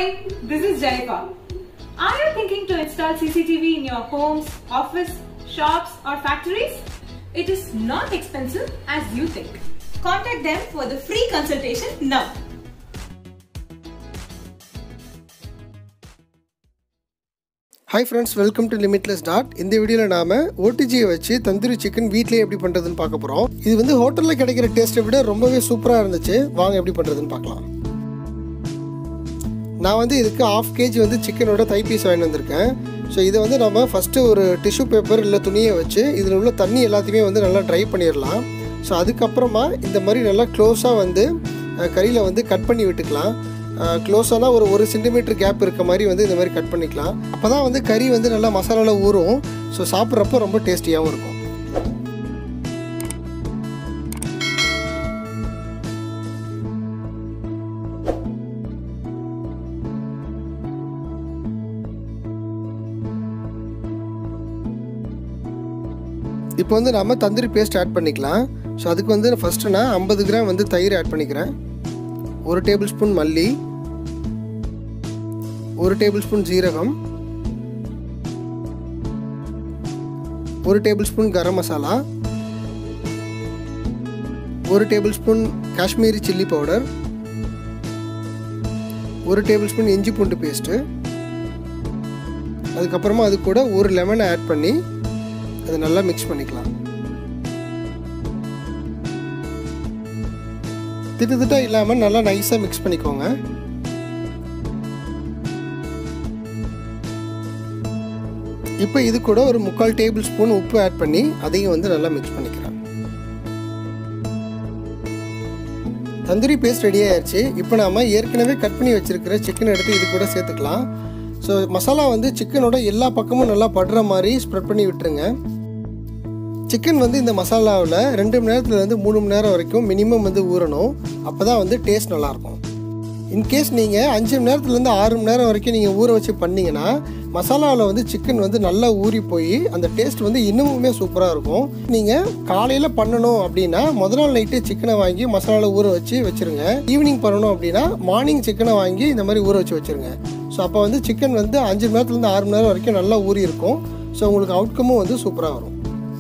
Hi, this is Jayapa. Are you thinking to install CCTV in your homes, office, shops or factories? It is not expensive as you think. Contact them for the free consultation now. Hi friends welcome to limitless dot இந்த வீடியோவில் நாம ஓடிஜியை வச்சு tandoori chicken வீட்லேயே எப்படி பண்ணுறதுன்னு பார்க்க போகிறோம் இது வந்து ஹோட்டலில் கிடைக்கிற டேஸ்ட்டை விட ரொம்பவே சூப்பராக இருந்துச்சு வாங்க எப்படி பண்ணுறதுன்னு பார்க்கலாம் நான் வந்து இதுக்கு ஆஃப் கேஜி வந்து சிக்கனோட தை பீஸ் வாங்கிட்டு வந்திருக்கேன் ஸோ இதை வந்து நம்ம ஃபஸ்ட்டு ஒரு டிஷ்யூ பேப்பர் இல்லை துணியை வச்சு இதில் உள்ள தண்ணி எல்லாத்தையுமே வந்து நல்லா ட்ரை பண்ணிடலாம் ஸோ அதுக்கப்புறமா இந்த மாதிரி நல்லா க்ளோஸாக வந்து கறியில் வந்து கட் பண்ணி விட்டுக்கலாம் க்ளோஸானா ஒரு ஒரு சென்டிமீட்டர் கேப் இருக்க மாதிரி வந்து இந்த மாதிரி கட் பண்ணிக்கலாம் அப்போ தான் வந்து கறி வந்து நல்லா மசாலாவில் ஊறும் ஸோ சாப்பிட்றப்போ ரொம்ப டேஸ்டியாகவும் இருக்கும் இப்போ வந்து நம்ம தந்தூரி பேஸ்ட் ஆட் பண்ணிக்கலாம் ஸோ அதுக்கு வந்து ஃபஸ்ட்டு நான் ஐம்பது கிராம் வந்து தயிர் ஆட் பண்ணிக்கிறேன் ஒரு டேபிள் ஸ்பூன் மல்லி ஒரு டேபிள் ஸ்பூன் ஜீரகம் ஒரு டேபிள் ஸ்பூன் கரம் மசாலா ஒரு table spoon Kashmiri chilli powder ஒரு டேபிள் ஸ்பூன் இஞ்சி பூண்டு பேஸ்ட்டு அதுக்கப்புறமா அது கூட ஒரு லெமனை ஆட் பண்ணி அதை நல்லா மிக்ஸ் பண்ணிக்கலாம் திட்டு திட்டா இல்லாமல் நல்லா நைஸாக மிக்ஸ் பண்ணிக்கோங்க இப்போ இது கூட ஒரு முக்கால் டேபிள் ஸ்பூன் உப்பு ஆட் பண்ணி அதையும் வந்து நல்லா மிக்ஸ் பண்ணிக்கிறேன் தந்தூரி பேஸ்ட் ரெடி ஆயிடுச்சு இப்போ நாம ஏற்கனவே கட் பண்ணி வச்சிருக்கிற சிக்கன் எடுத்து இது கூட சேர்த்துக்கலாம் ஸோ மசாலா வந்து சிக்கனோட எல்லா பக்கமும் நல்லா படுற மாதிரி ஸ்ப்ரெட் பண்ணி விட்டுருங்க சிக்கன் வந்து இந்த மசாலாவில் ரெண்டு மணி நேரத்துலேருந்து மூணு மணி நேரம் வரைக்கும் மினிமம் வந்து ஊறணும் அப்போ தான் வந்து டேஸ்ட் நல்லாயிருக்கும் இன்கேஸ் நீங்கள் அஞ்சு மணி நேரத்துலேருந்து ஆறு மணி நேரம் வரைக்கும் நீங்கள் ஊற வச்சு பண்ணிங்கன்னா மசாலாவில் வந்து சிக்கன் வந்து நல்லா ஊறி போய் அந்த டேஸ்ட் வந்து இன்னமுமே சூப்பராக இருக்கும் நீங்கள் காலையில் பண்ணணும் அப்படின்னா முத நாள் நைட்டு சிக்கனை வாங்கி மசாலாவில் ஊற வச்சு வச்சுருங்க ஈவினிங் பண்ணணும் அப்படின்னா மார்னிங் சிக்கனை வாங்கி இந்த மாதிரி ஊற வச்சு வச்சுருங்க ஸோ அப்போ வந்து சிக்கன் வந்து அஞ்சு மணி நேரத்துலேருந்து ஆறு மணி நேரம் வரைக்கும் நல்லா ஊறி இருக்கும் ஸோ உங்களுக்கு அவுட்கமும் வந்து சூப்பராக வரும்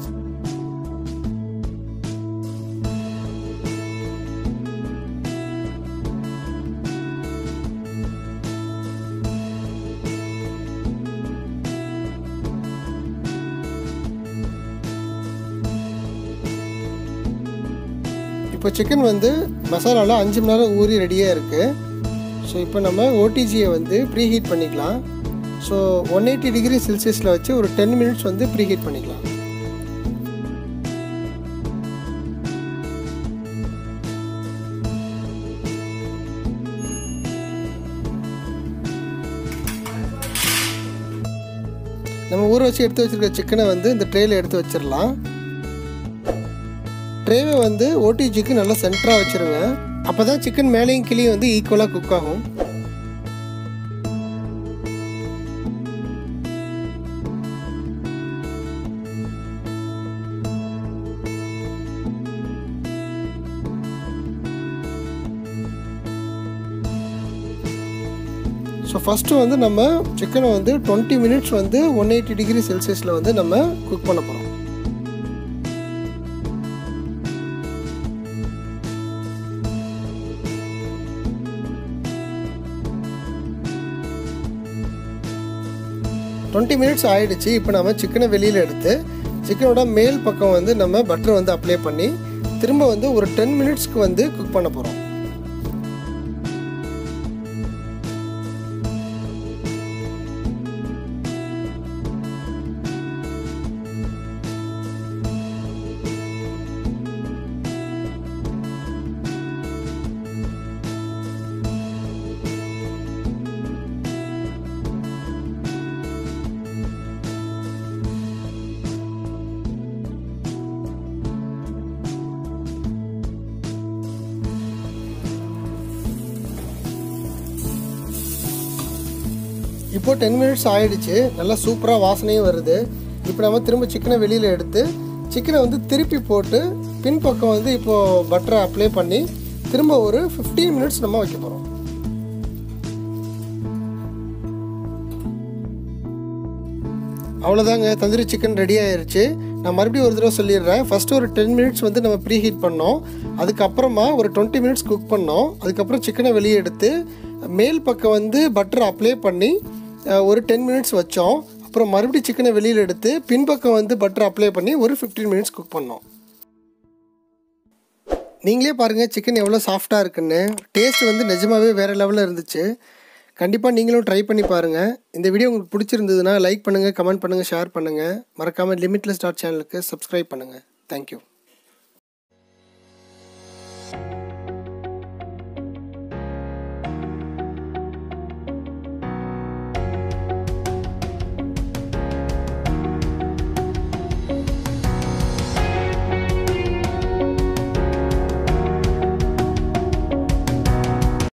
இப்போ சிக்கன் வந்து மசாலாவில் அஞ்சு மணி நேரம் ஊறி ரெடியாக இருக்குது ஸோ இப்போ நம்ம ஓடிஜியை வந்து ப்ரீ ஹீட் பண்ணிக்கலாம் ஸோ ஒன் எயிட்டி டிகிரி செல்சியஸில் வச்சு ஒரு டென் மினிட்ஸ் வந்து ப்ரீ ஹீட் பண்ணிக்கலாம் நம்ம ஊற வச்சு எடுத்து வச்சுருக்க சிக்கனை வந்து இந்த ட்ரேயில் எடுத்து வச்சிடலாம் ட்ரேவை வந்து ஓடிஜிக்கு நல்லா சென்டராக வச்சுருங்க அப்போ தான் சிக்கன் மேலேயும் கிளியும் வந்து ஈக்குவலாக குக் ஆகும் ஸோ ஃபஸ்ட்டு வந்து நம்ம சிக்கனை வந்து டுவெண்ட்டி மினிட்ஸ் வந்து ஒன் எயிட்டி டிகிரி செல்சியஸில் வந்து நம்ம குக் பண்ண போகிறோம் டுவெண்ட்டி மினிட்ஸ் ஆகிடுச்சு இப்போ நம்ம சிக்கனை வெளியில் எடுத்து சிக்கனோட மேல் பக்கம் வந்து நம்ம பட்டர் வந்து அப்ளை பண்ணி திரும்ப வந்து ஒரு டென் மினிட்ஸ்க்கு வந்து குக் பண்ண போகிறோம் இப்போ டென் மினிட்ஸ் ஆயிடுச்சு நல்லா சூப்பராக வாசனையும் வருது இப்போ நம்ம திரும்ப சிக்கனை வெளியில் எடுத்து சிக்கனை வந்து திருப்பி போட்டு பின்பக்கம் வந்து இப்போது பட்டரை அப்ளை பண்ணி திரும்ப ஒரு ஃபிஃப்டீன் மினிட்ஸ் நம்ம வைக்க போகிறோம் அவ்வளோதாங்க தந்தூரி சிக்கன் ரெடி ஆயிருச்சு நான் மறுபடியும் ஒரு தடவை சொல்லிடுறேன் ஃபஸ்ட்டு ஒரு டென் மினிட்ஸ் வந்து நம்ம ப்ரீ ஹீட் பண்ணோம் அதுக்கப்புறமா ஒரு டுவெண்ட்டி மினிட்ஸ் குக் பண்ணோம் அதுக்கப்புறம் சிக்கனை வெளியே எடுத்து மேல் பக்கம் வந்து பட்டர் அப்ளை பண்ணி அஹ், ஒரு டென் மினிட்ஸ் வச்சோம் அப்புறம் மறுபடியும் சிக்கனை வெளியில் எடுத்து பின்பக்கம் வந்து பட்டர் அப்ளை பண்ணி ஒரு ஃபிஃப்டீன் மினிட்ஸ் குக் பண்ணோம் நீங்களே பாருங்கள் சிக்கன் எவ்வளோ சாஃப்டாக இருக்குன்னு டேஸ்ட் வந்து நிஜமாவே வேறு லெவலில் இருந்துச்சு கண்டிப்பாக நீங்களும் ட்ரை பண்ணி பாருங்கள் இந்த வீடியோ உங்களுக்கு பிடிச்சிருந்ததுன்னா லைக் பண்ணுங்கள் கமெண்ட் பண்ணுங்கள் ஷேர் பண்ணுங்கள் மறக்காமல் லிமிட்லெஸ் டாட் சேனலுக்கு சப்ஸ்கிரைப் பண்ணுங்கள் தேங்க்யூ